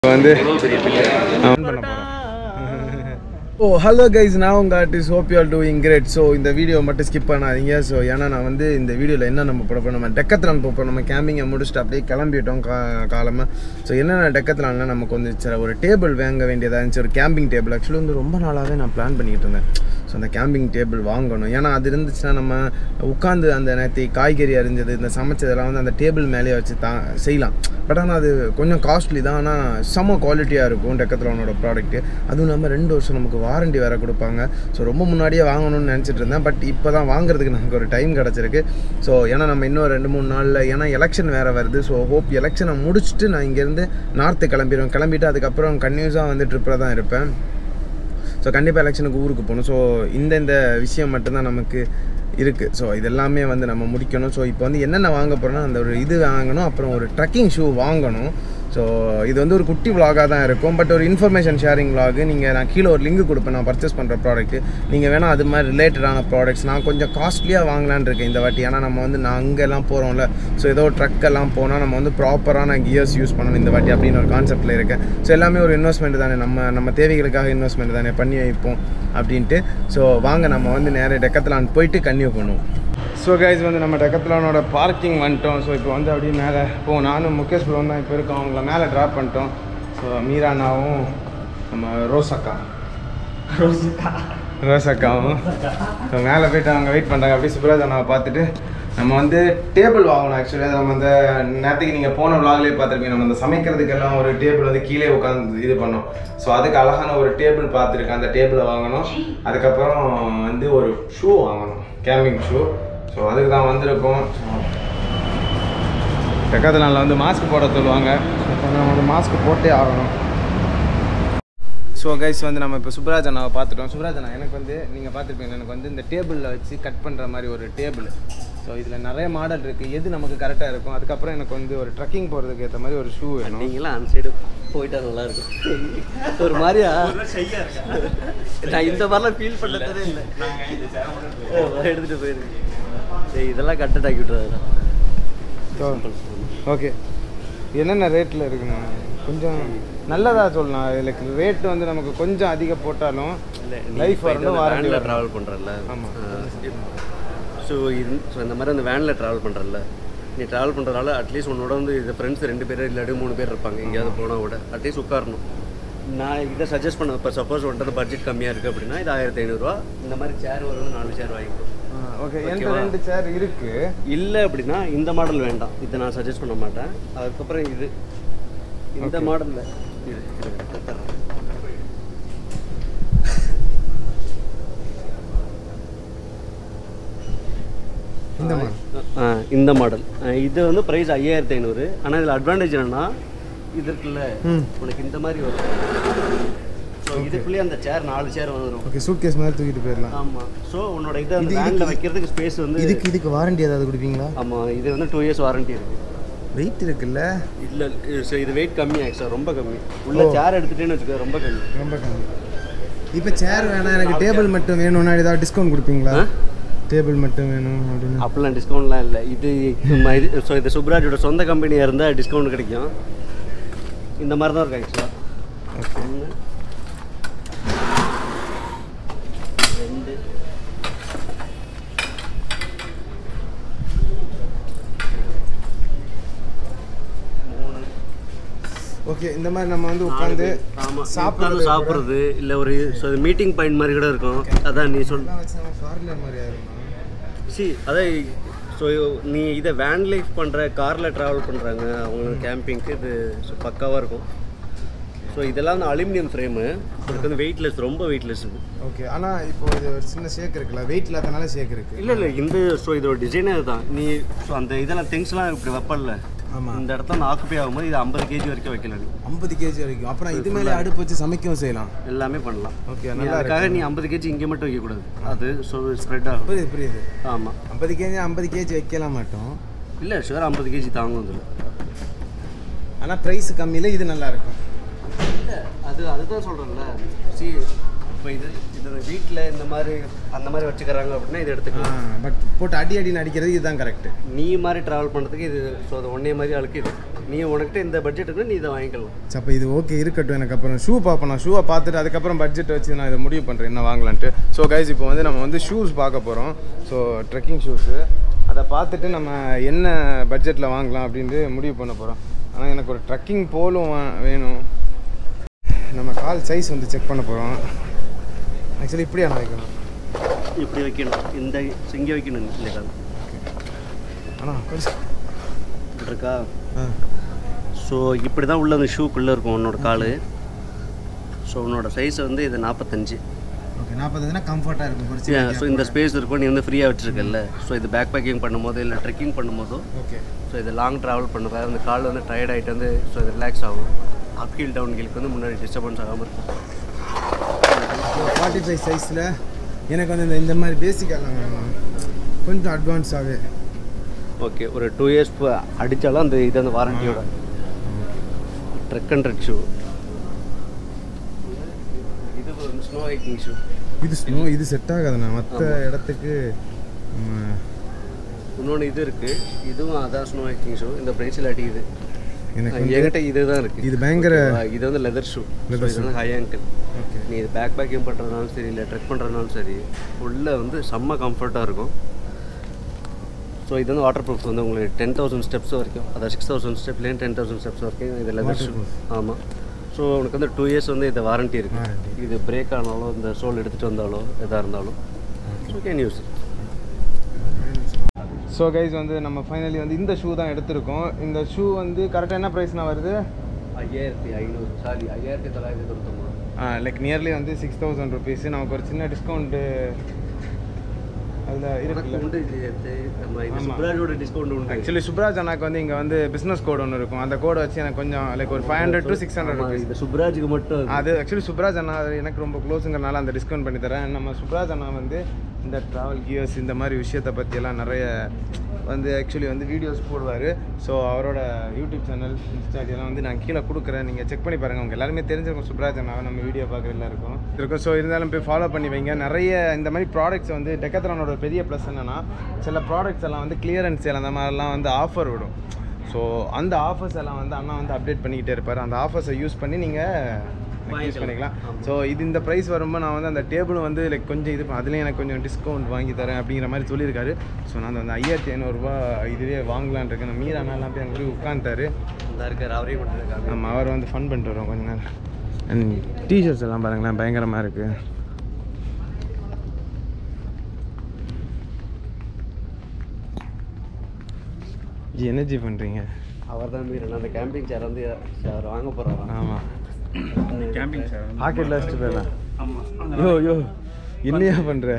வந்து ஆன் பண்ண போகிறோம் ஓ ஹலோ கைஸ் நான் உங்கள் artist hope you are doing great so இந்த வீடியோ மட்டும் ஸ்கிப் பண்ணாதீங்க ஸோ ஏன்னா நான் வந்து இந்த வீடியோவில் என்ன நம்ம போட போறோம், நம்ம டெக்கத்லான் போப்போம் நம்ம கேம்பிங்கை முடிச்சுட்டு அப்படியே கிளம்பிட்டோம் கா காலமாக ஸோ என்னென்ன டெக்கத்லான்னா நமக்கு வந்து சரி ஒரு டேபிள் வாங்க வேண்டியதாக இருந்துச்சு ஒரு கேம்பிங் டேபிள் ஆக்சுவலி வந்து ரொம்ப நாளாகவே நான் பிளான் பண்ணிக்கிட்டு இருந்தேன் ஸோ அந்த கேம்பிங் டேபிள் வாங்கணும் ஏன்னா அது இருந்துச்சுன்னா நம்ம உட்காந்து அந்த நேரத்தை காய்கறி அரிஞ்சது இந்த சமைச்சதெல்லாம் வந்து அந்த டேபிள் மேலேயே வச்சு தா செய்யலாம் பட் ஆனால் அது கொஞ்சம் காஸ்ட்லி தான் ஆனால் செம்ம குவாலிட்டியாக இருக்கும் டெக்கத்லானோட ப்ராடக்ட்டு அதுவும் இல்லாமல் ரெண்டு வருஷம் நமக்கு வாரண்டி வேறு கொடுப்பாங்க ஸோ ரொம்ப முன்னாடியே வாங்கணும்னு நினச்சிட்டு இருந்தேன் பட் இப்போ தான் வாங்குறதுக்கு நமக்கு ஒரு டைம் கிடச்சிருக்கு ஸோ ஏன்னா நம்ம இன்னும் ரெண்டு மூணு நாளில் ஏன்னா எலெக்ஷன் வேறு வருது ஸோ ஹோப் எலெக்ஷனை முடிச்சுட்டு நான் இங்கேருந்து நார்த்து கிளம்பிடுவேன் கிளம்பிட்டு அதுக்கப்புறம் கன்யூஸாக வந்து ட்ரிப்பில் தான் இருப்பேன் ஸோ கண்டிப்பாக எலெக்ஷனுக்கு ஊருக்கு போகணும் ஸோ இந்த இந்த விஷயம் மட்டும்தான் நமக்கு இருக்குது ஸோ இது எல்லாமே வந்து நம்ம முடிக்கணும் ஸோ இப்போ வந்து என்னென்ன வாங்க போகிறோன்னா அந்த ஒரு இது வாங்கணும் அப்புறம் ஒரு ட்ரக்கிங் ஷூ வாங்கணும் ஸோ இது வந்து ஒரு குட்டி vlog-ஆ தான் இருக்கும் பட் ஒரு இன்ஃபர்மேஷன் ஷேரிங் vlog நீங்கள் நான் கீழே ஒரு லிங்க் கொடுப்பேன் நான் பர்ச்சேஸ் பண்ணுற ப்ராடக்ட் நீங்கள் வேணால் அது மாதிரி ரிலேட்டடான ப்ராடக்ட்ஸ் நான் கொஞ்சம் காஸ்ட்லியாக வாங்கலான்னு இருக்கேன் இந்த வாட்டி ஏன்னா நம்ம வந்து நான் அங்கெல்லாம் போகிறோம்ல ஸோ ஏதோ ட்ரக் எல்லாம் போனால் நம்ம வந்து ப்ராப்பரான கியர்ஸ் யூஸ் பண்ணணும் இந்த வாட்டி அப்படின்னு ஒரு கான்செப்ட்டில் இருக்கேன் ஸோ எல்லாமே ஒரு இன்வெஸ்ட்மெண்ட் தானே நம்ம நம்ம தேவைகளுக்காக இன்வெஸ்ட்மெண்ட் தானே பண்ணி வைப்போம் அப்படின்ட்டு ஸோ வாங்க நம்ம வந்து நேரே டெக்கத்லான் போயிட்டு கன்னியூ பண்ணுவோம் ஸோ கைஸ் வந்து நம்ம டெக்கத்லானோட பார்க்கிங் வந்துட்டோம் ஸோ இப்போ வந்து அப்படியே மேலே போ நானும் முகேஷ் ப்ரோ தான் இப்போ இருக்கோம் அவங்கள மேலே ட்ராப் பண்ணிட்டோம் ஸோ மீரானாவும் நம்ம ரோசக்கா ரோசக்காவும் ஸோ மேலே போயிட்டு அவங்க வெயிட் பண்ணுறாங்க அப்படியே சுப்ராஜ் அண்ணாவை பார்த்துட்டு நம்ம வந்து டேபிள் வாங்கணும் ஆக்சுவலி நம்ம அந்த நேரத்துக்கு நீங்கள் போன விளாக்லேயே பார்த்துருப்பீங்க நம்ம அந்த சமைக்கிறதுக்கெல்லாம் ஒரு டேபிள் வந்து கீழே உட்காந்து இது பண்ணோம் ஸோ அதுக்கு அழகான ஒரு டேபிள் பார்த்துருக்கேன் அந்த டேபிளை வாங்கணும் அதுக்கப்புறம் வந்து ஒரு ஷூ வாங்கணும் கேம்பிங் ஷூ ஸோ அதுக்கு தான் வந்திருக்கோம் டெக்காத்தலானில் வந்து மாஸ்க் போட சொல்லுவாங்க இப்போ நம்ம வந்து மாஸ்க் போட்டே ஆகணும் ஸோ கைஸ் வந்து நம்ம இப்போ சுப்ராஜ் அண்ணாவை பார்த்துட்டோம் சுப்ராஜ் அண்ணா எனக்கு வந்து நீங்கள் பார்த்துருப்பீங்க எனக்கு வந்து இந்த டேபிளில் வச்சு கட் பண்ணுற மாதிரி ஒரு டேபிள் ஸோ இதில் நிறைய மாடல் இருக்குது எது நமக்கு கரெக்டாக இருக்கும் அதுக்கப்புறம் எனக்கு வந்து ஒரு ட்ரக்கிங் போகிறதுக்கு ஏற்ற மாதிரி ஒரு ஷூ வேணும் நீங்களாம் அந்த சைடு போயிட்டா நல்லா இருக்கும் ஒரு மாதிரியா நான் இந்த மாதிரிலாம் ஃபீல் பண்ணதே இல்லை எடுத்துட்டு போயிருக்கேன் சரி இதெல்லாம் கட்டட் ஆக்கி விட்டுறாரு ஸோ ஓகே என்னென்ன ரேட்டில் இருக்குண்ணா கொஞ்சம் நல்லதாக சொல்லலாம் இதில் ரேட் வந்து நமக்கு கொஞ்சம் அதிகம் போட்டாலும் லைஃப் வரணும் வாரண்டி வேனில் வரணும் ட்ராவல் பண்ணுறல ஆமா. ஸோ இது ஸோ இந்த மாதிரி அந்த வேனில் ட்ராவல் பண்ணுறல நீ ட்ராவல் பண்ணுறதால அட்லீஸ்ட் உன்னோட வந்து இது ஃப்ரெண்ட்ஸ் ரெண்டு பேர் இல்லாட்டி மூணு பேர் இருப்பாங்க எங்கேயாவது போனால் கூட அட்லீஸ்ட் உட்காரணும் நான் இதை சஜஸ்ட் பண்ண இப்போ சப்போஸ் வந்துட்டு பட்ஜெட் கம்மியாக இருக்குது அப்படின்னா இது ஆயிரத்தி ஐநூறுரூவா இந்த மாதிரி சேர் வரும் நாலு சேர் வாங்கிக்கோ ஓகே என்கிட்ட ரெண்டு சேர் இருக்குது இல்லை அப்படின்னா இந்த மாடல் வேண்டாம் இதை நான் சஜஸ்ட் பண்ண மாட்டேன் அதுக்கப்புறம் இது இந்த மாடலில் இது இது தரேன். இந்த மாதிரி ஆ, இந்த மாடல் ஆ, இது வந்து ப்ரைஸ் ஐயாயிரத்தி ஐநூறு ஆனால் இதில் அட்வான்டேஜ் என்னன்னா இது இருக்குல்ல ம். உனக்கு இந்த மாதிரி வரும் ஸோ இதுக்குள்ளேயே அந்த சேர் நாலு சேர் வந்துடும் ஓகே சூட் கேஸ் மாதிரி தூக்கிட்டு போயிடலாம் ஆமாம் ஸோ உன்னோட இதை அந்த இது- வேனில் இதுக்கு- வைக்கிறதுக்கு ஸ்பேஸ் வந்து இதுக்கு இதுக்கு வாரண்டி ஏதாவது கொடுப்பீங்களா ஆமாம் இது வந்து டூ இயர்ஸ் வாரண்டி இருக்குது வெயிட் இருக்குல்ல இல்லை ஸோ இது வெயிட் கம்மி ஆக்சுவலாக ரொம்ப கம்மி உள்ள சேர் எடுத்துட்டேன்னு வச்சுக்கோ ரொம்ப கம்மி ரொம்ப கம்மி இப்போ சேர் வேணாம் எனக்கு டேபிள் மட்டும் வேணும்னா ஏதாவது டிஸ்கவுண்ட் கொடுப்பீங்களா ஆ? டேபிள் மட்டும் வேணும் அப்படின்னு அப்படிலாம் டிஸ்கவுண்ட்லாம் இல்லை இது நம்ம இது ஸோ இது சுப்ராஜோட சொந்த கம்பெனியாக இருந்தால் டிஸ்கவுண்ட் கிடைக்கும் இந்த மாதிரி தான் இருக்கும் ஆக்சுவலாக ஓகே ஒன்று ரெண்டு மூணு ஓகே இந்த மாதிரி நம்ம வந்து உட்காந்து ஆமாம் சாப்பிடுறது சாப்பிட்றது சாப்பிட்றது இல்லை ஒரு ஸோ மீட்டிங் பாயிண்ட் மாதிரி கூட இருக்கும் அதான் நீ சொல் வச்சு நம்ம ஃபாரினர் மாதிரி ஆயிரும்னா சி அதான் ஸோ நீ இதை வேன் லைஃப் பண்ணுற காரில் ட்ராவல் பண்ணுறாங்க அவங்க கேம்பிங்க்கு இது so பக்காவாக இருக்கும் ஸோ இதெல்லாம் வந்து அலுமினியம் ஃப்ரேமு இதுக்கு வந்து வெயிட்லெஸ் ரொம்ப வெயிட்லெஸ் இது ஓகே ஆனால் இப்போ இது ஒரு சின்ன ஷேக் இருக்குல்ல வெயிட் இல்லாதனால ஷேக் இருக்கு இல்லை இல்லை இந்த ஸோ இதோட டிசைனே இதுதான் நீ ஸோ அந்த இதெல்லாம் திங்ஸ்லாம் இப்படி வைப்பல்ல ஆமாம் இந்த இடத்துல நான் ஆக்குப்பை ஆகும்போது இது ஐம்பது கேஜி வரைக்கும் வைக்கல நீ ஐம்பது கேஜி வரைக்கும் அப்புறம் இது மேலே அடுப்பு வச்சு சமைக்கவும் செய்யலாம் எல்லாமே பண்ணலாம் ஓகே நீ நல்லா அதுக்காக நீ ஐம்பது கேஜி இங்கே மட்டும் வைக்கக்கூடாது அது ஸோ ஸ்ப்ரெட் ஆகும் புரியுது புரியுது ஆமாம் ஐம்பது கேஜி ஐம்பது கேஜி வைக்கலாம் மாட்டோம் இல்லை ஷுவர் ஐம்பது கேஜி தாங்கும் அதில் ஆனால் ப்ரைஸ் கம்மியில் இது நல்லா இருக்கும் இல்லை அது அதுதான் சொல்கிறேன்ல சி இப்போ இது இது வீட்டில் இந்த மாதிரி அந்த மாதிரி வச்சுக்கிறாங்க அப்படின்னா இது எடுத்துக்கலாம் பட் போட்டு அடி அடின்னு அடிக்கிறது இதுதான் கரெக்ட் நீ மாதிரி ட்ராவல் பண்ணுறதுக்கு இது ஸோ அது ஒன்னே மாதிரி அழுக்கு இது நீ உனக்கிட்ட இந்த பட்ஜெட் இருக்குன்னா நீ இதை வாங்கிக்கலாம் சரி, அப்போ இது ஓகே இருக்கட்டும் எனக்கு அப்புறம் ஷூ பார்ப்போம் நான் ஷூவை பார்த்துட்டு அதுக்கப்புறம் பட்ஜெட் வச்சு நான் இதை முடிவு பண்ணுறேன் என்ன வாங்கலான்ட்டு ஸோ கைஸ் இப்போ வந்து நம்ம வந்து ஷூஸ் பார்க்க போகிறோம் ஸோ ட்ரெக்கிங் ஷூஸு அதை பார்த்துட்டு நம்ம என்ன பட்ஜெட்டில் வாங்கலாம் அப்படின்ட்டு முடிவு பண்ண போகிறோம் ஆனால் எனக்கு ஒரு ட்ரெக்கிங் போலும் வா- வேணும் நம்ம கால் சைஸ் வந்து செக் பண்ண போகிறோம் ஆக்சுவலி இப்படியா நான் வைக்கணும் இப்படி வைக்கணும் இந்த இங்கே வைக்கணும் இந்த கால் ஆனால் கொஞ்சம் இப்படி இருக்கா ஆ ஸோ இப்படி தான் உள்ள அந்த ஷூக்குள்ளே இருக்கும் உன்னோட கால் ஸோ உன்னோட சைஸ் வந்து இது நாற்பத்தஞ்சு ஓகே நாற்பதுனா கம்ஃபர்ட்டாக இருக்கும் ஸோ இந்த ஸ்பேஸ் இருக்கும் நீ வந்து ஃப்ரீயாக வச்சுருக்கல ஸோ இது பேக் பேக்கிங் பண்ணும்போது இல்லை ட்ரெக்கிங் பண்ணும்போதோ ஓகே ஸோ இது லாங் ட்ராவல் பண்ணுறது அந்த கால் வந்து டயர்ட் ஆகிட்டு வந்து ஸோ இது ரிலாக்ஸ் ஆகும் அப் ஹீல் டவுன் ஹீலுக்கு வந்து முன்னாடி டிஸ்டர்பன்ஸ் ஆகாமல் இருக்கும் ஃபார்ட்டி ஃபைவ் சைஸில் எனக்கு வந்து இந்த இந்த மாதிரி பேசிக்காக வேணும் கொஞ்சம் அட்வான்ஸாகவே ஓகே ஒரு டூ இயர்ஸ் அடித்தாலும் அந்த இது அந்த வாரண்டியோட ட்ரெக் அண்ட் ட்ரெக் ஷூ இது ஒரு ஸ்னோ ஹைக்கிங் ஷூ இது ஸ்னோ இது செட் ஆகாதுண்ணா மற்ற இடத்துக்கு ம், இன்னொன்று இது இருக்குது இதுவும் அதான் ஸ்னோ ஹைக்கிங் ஷூ இந்த ப்ரைஸில் அடிக்குது எனக்கு வந்து என்கிட்ட இதுதான் இருக்குது இது பயங்கர இது வந்து லெதர் ஷூ Leather இது வந்து ஹை ஆங்கிள் ஓகே நீ இது பேக் பேக்கிங் பண்ணுறதுனாலும் சரி இல்லை ட்ரெக் பண்ணுறதுனாலும் சரி உள்ளே வந்து செம்ம கம்ஃபர்ட்டாக இருக்கும் ஸோ இது வந்து வாட்டர் ப்ரூஃப் வந்து உங்களுக்கு டென் தௌசண்ட் ஸ்டெப்ஸ் வரைக்கும் அதாவது சிக்ஸ் தௌசண்ட் ஸ்டெப்லேயும் டென் தௌசண்ட் ஸ்டெப்ஸ் வரைக்கும் இது லெதர் ஷூ ஆமாம் ஸோ உனக்கு வந்து டூ இயர்ஸ் வந்து இது வாரண்டி இருக்குது Warranty. இது பிரேக் ஆனாலும் இந்த சோல் எடுத்துகிட்டு வந்தாலோ எதாக இருந்தாலும் so can use so guys வந்து நம்ம ஃபைனலி வந்து இந்த ஷூ தான் எடுத்திருக்கோம் இந்த ஷூ வந்து கரெக்டாக என்ன ப்ரைஸ்னா வருது ஐயாயிரத்தி ஐநூறு சாரி ஐயாயிரத்தி தொள்ளாயிரத்தி தொண்ணூத்தொம்பது லைக் நியர்லி வந்து சிக்ஸ் தௌசண்ட் ருபீஸ் நமக்கு ஒரு சின்ன டிஸ்கவுண்ட்டு அதில் இருக்குல்ல உண்டு இது நம்ம இது ஆமா. சுப்ராஜோட டிஸ்கவுண்ட் உண்டு ஆக்சுவலி சுப்ராஜ் அண்ணாக்கு வந்து இங்கே வந்து பிஸ்னஸ் கோட் ஒன்று இருக்கும் அந்த கோடை வச்சு எனக்கு கொஞ்சம் லைக் ஒரு five hundred to six hundred ஆமா, ருபீஸ் இந்த சுப்ராஜுக்கு மட்டும் அது ஆக்சுவலி சுப்ராஜ் அண்ணா அது எனக்கு ரொம்ப க்ளோஸுங்கிறனால அந்த டிஸ்கவுண்ட் பண்ணி தரேன் நம்ம சுப்ராஜ் அண்ணா வந்து இந்த ட்ராவல் கியர்ஸ் இந்த மாதிரி விஷயத்தை பற்றியெல்லாம் நிறைய வந்து ஆக்சுவலி வந்து வீடியோஸ் போடுவார் ஸோ அவரோட யூடியூப் சேனல் இன்ஸ்டாகிராம் வந்து நான் கீழே கொடுக்குறேன் நீங்கள் செக் பண்ணி பாருங்கள் உங்கள் எல்லாருமே தெரிஞ்சிருக்கும் சுப்ராஜ் அண்ணாவை நம்ம வீடியோ பார்க்குற எல்லாருக்கும் இருக்கும் ஸோ இருந்தாலும் போய் ஃபாலோ பண்ணி வைங்க நிறைய இந்த மாதிரி ப்ராடக்ட்ஸ் வந்து டெக்கத்ரானோட பெரிய ப்ளஸ் என்னன்னா சில ப்ராடக்ட்ஸ் எல்லாம் வந்து கிளியரன்ஸ் சேல் அந்த மாதிரிலாம் வந்து ஆஃபர் விடும் ஸோ அந்த ஆஃபர்ஸ் எல்லாம் வந்து அண்ணா வந்து அப்டேட் பண்ணிக்கிட்டே இருப்பார் அந்த ஆஃபர்ஸை யூஸ் பண்ணி நீங்கள் யூஸ் பண்ணிக்கலாம் ஸோ இது இந்த ப்ரைஸ் வரும்போது நான் வந்து அந்த டேபிளும் வந்து லைக் கொஞ்சம் இது அதுலேயும் எனக்கு கொஞ்சம் டிஸ்கவுண்ட் வாங்கி தரேன் அப்படிங்கிற மாதிரி சொல்லியிருக்காரு ஸோ நான் அந்த ஐயாயிரத்தி ஐநூறுரூவா இதுவே வாங்கலான் இருக்கேன் மீரா அண்ணாலாம் போய் அங்கே போய் உட்காந்துட்டாரு இந்த இருக்கார் அவரையும் பண்ணிருக்காங்க நம்ம அவர் வந்து ஃபன் பண்ணிட்டு வரோம் கொஞ்ச நேரம் அண்ட் டிஷர்ட்ஸ் எல்லாம் பாருங்களேன் பயங்கரமாக இருக்குது ஜி எனர்ஜி பண்ணுறீங்க அவர் தான் மீறன் அந்த கேம்பிங் சேர் வந்து அவர் வாங்க போகிறாராம் ஆமாம் கேம்பிங் சார் பாக்கெட்டில் வச்சுட்டு போயிடலாம் ஆமாம் யோ யோ என்னையா பண்ணுற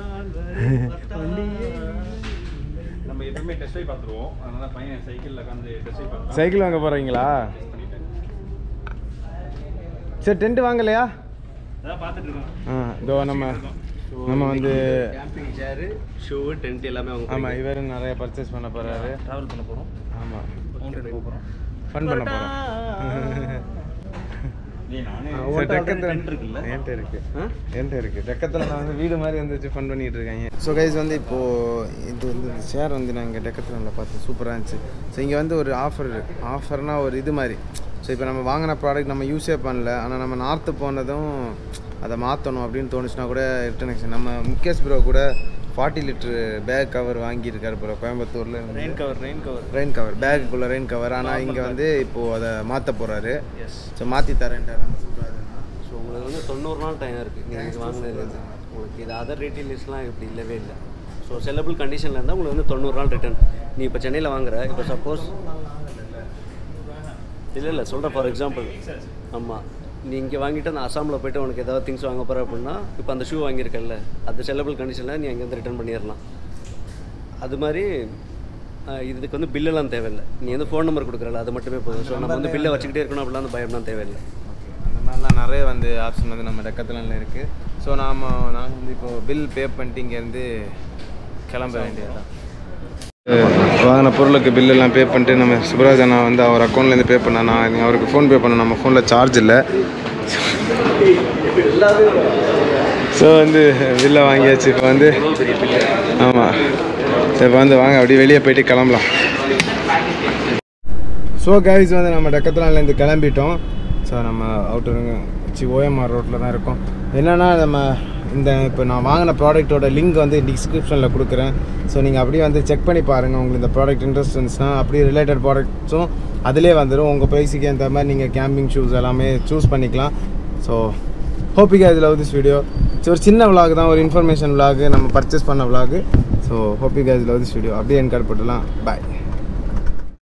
நம்ம எப்பவுமே டெஸ்ட் ட்ரைவ் பார்த்துருவோம் அதனால பையன் சைக்கிளில் உட்காந்து டெஸ்ட் ட்ரைவ் பார்த்து சைக்கிள் வாங்க போகிறீங்களா பண்ணிட்டேன் சரி டென்ட் வாங்கலையா அதான் பார்த்துட்டு இருக்கோம் ஆ இதோ நம்ம நம்ம வந்து கேம்பிங் சேரு ஷூ டென்ட் எல்லாமே அவங்க ஆமாம் இவர் நிறைய பர்ச்சேஸ் பண்ண போகிறாரு ட்ராவல் பண்ண போகிறோம் ஆமாம் மவுண்டன் போக போகிறோம் ஃபன் பண்ண போகிறோம் நீ நானே டெக்கத்தில் இருக்குல்ல என்கிட்ட இருக்கு ஆ? என்கிட்ட இருக்கு டெக்கத்தில் நான் வந்து வீடு மாதிரி வந்துச்சு ஃபன் பண்ணிட்டு இருக்காங்க ஸோ கைஸ் வந்து இப்போது இது வந்து இந்த சேர் வந்து நாங்கள் டெக்கத்தில் பார்த்தோம் சூப்பராக இருந்துச்சு ஸோ இங்கே வந்து ஒரு ஆஃபர் ஆஃபர்னா ஒரு இது மாதிரி ஸோ இப்போ நம்ம வாங்கின ப்ராடக்ட் நம்ம யூஸே பண்ணல ஆனால் நம்ம நார்த்து போனதும் அதை மாற்றணும் அப்படின்னு தோணுச்சுன்னா கூட ரிட்டன் எக்ஸ்சேஞ்ச் நம்ம முகேஷ் ப்ரோ கூட ஃபார்ட்டி லிட்டரு பேக் கவர் வாங்கியிருக்காரு ப்ரோ கோயம்புத்தூரில் rain cover rain cover rain cover பேக்குக்குள்ளே ரெயின் கவர் ஆனால் இங்கே வந்து இப்போது அதை மாற்ற போகிறாரு எஸ் ஸோ மாற்றி தரேன்ட்டார் நம்ம சொல்கிறாருன்னா ஸோ உங்களுக்கு வந்து தொண்ணூறு நாள் டைம் இருக்குது நீங்கள் இது வாங்கினது உங்களுக்கு இது அதர் ரீட்டெயிலர்ஸ்லாம் இப்படி இல்லவே இல்லை ஸோ செல்லபிள் கண்டிஷனில் இருந்தால் உங்களுக்கு வந்து தொண்ணூறு நாள் ரிட்டர்ன் நீ இப்போ சென்னையில் வாங்குற இப்போ சப்போஸ் இல்லை இல்லை சொல்கிறேன் ஃபார் எக்ஸாம்பிள் ஆமாம் நீ இங்கே வாங்கிட்டு அந்த அசாமில் போயிட்டு உனக்கு ஏதாவது திங்ஸ் வாங்க போகிற அப்படின்னா இப்போ அந்த ஷூ வாங்கியிருக்கல்ல அது செல்லபிள் கண்டிஷனில் நீ அங்கேருந்து ரிட்டர்ன் பண்ணிடலாம் அது மாதிரி ஆஹ், இதுக்கு வந்து பில்லெல்லாம் தேவையில்லை நீ வந்து ஃபோன் நம்பர் கொடுக்குறல அது மட்டுமே போதும் ஸோ நம்ம வந்து பில்லை வச்சுக்கிட்டே இருக்கணும் அப்படிலாம் அந்த பயம்லாம் தேவையில்லை அந்த மாதிரிலாம் நிறைய வந்து ஆப்ஷன் வந்து நம்ம டெக்கத்துலனில் இருக்குது ஸோ நாம் நாங்கள் வந்து இப்போ பில் பே பண்ணிட்டு இங்கேருந்து கிளம்ப வேண்டியதுதான் வாங்கின பொருளுக்கு பில் எல்லாம் பே பண்ணிட்டு நம்ம சுப்ராஜ் அண்ணா வந்து அவர் அக்கௌண்ட்லேருந்து பே பண்ண நான் அவருக்கு ஃபோன் பே பண்ண நம்ம ஃபோனில் சார்ஜ் இல்லை ஸோ வந்து பில்லை வாங்கியாச்சு இப்போ வந்து ஆமாம் சரி இப்போ வந்து வாங்க அப்படியே வெளியே போயிட்டு கிளம்பலாம் ஸோ கைஸ் வந்து நம்ம டக்கத்துலாலேருந்து கிளம்பிட்டோம் ஸோ நம்ம அவுட்டருங்க சி ஓஎம்ஆர் ரோட்டில் தான் இருக்கோம் என்னென்னா நம்ம இந்த இப்போ நான் வாங்கின ப்ராடக்ட்டோட லிங்க் வந்து டிஸ்கிரிப்ஷனில் கொடுக்குறேன் ஸோ நீங்கள் அப்படியே வந்து செக் பண்ணி பாருங்கள் உங்களுக்கு இந்த ப்ராடக்ட் இன்ட்ரெஸ்ட் இருந்துச்சுன்னா அப்படியே ரிலேட்டட் ப்ராடக்ட்ஸும் அதிலே வந்துடும் உங்கள் ப்ரைஸுக்கு ஏற்ற மாதிரி நீங்கள் கேம்பிங் ஷூஸ் எல்லாமே சூஸ் பண்ணிக்கலாம் so hope you guys love this video so ஒரு சின்ன vlog தான் ஒரு இன்ஃபர்மேஷன் vlog நம்ம பர்ச்சேஸ் பண்ண vlog so hope you guys love this video அப்படியே என் கார்டு போட்டுலாம் பாய்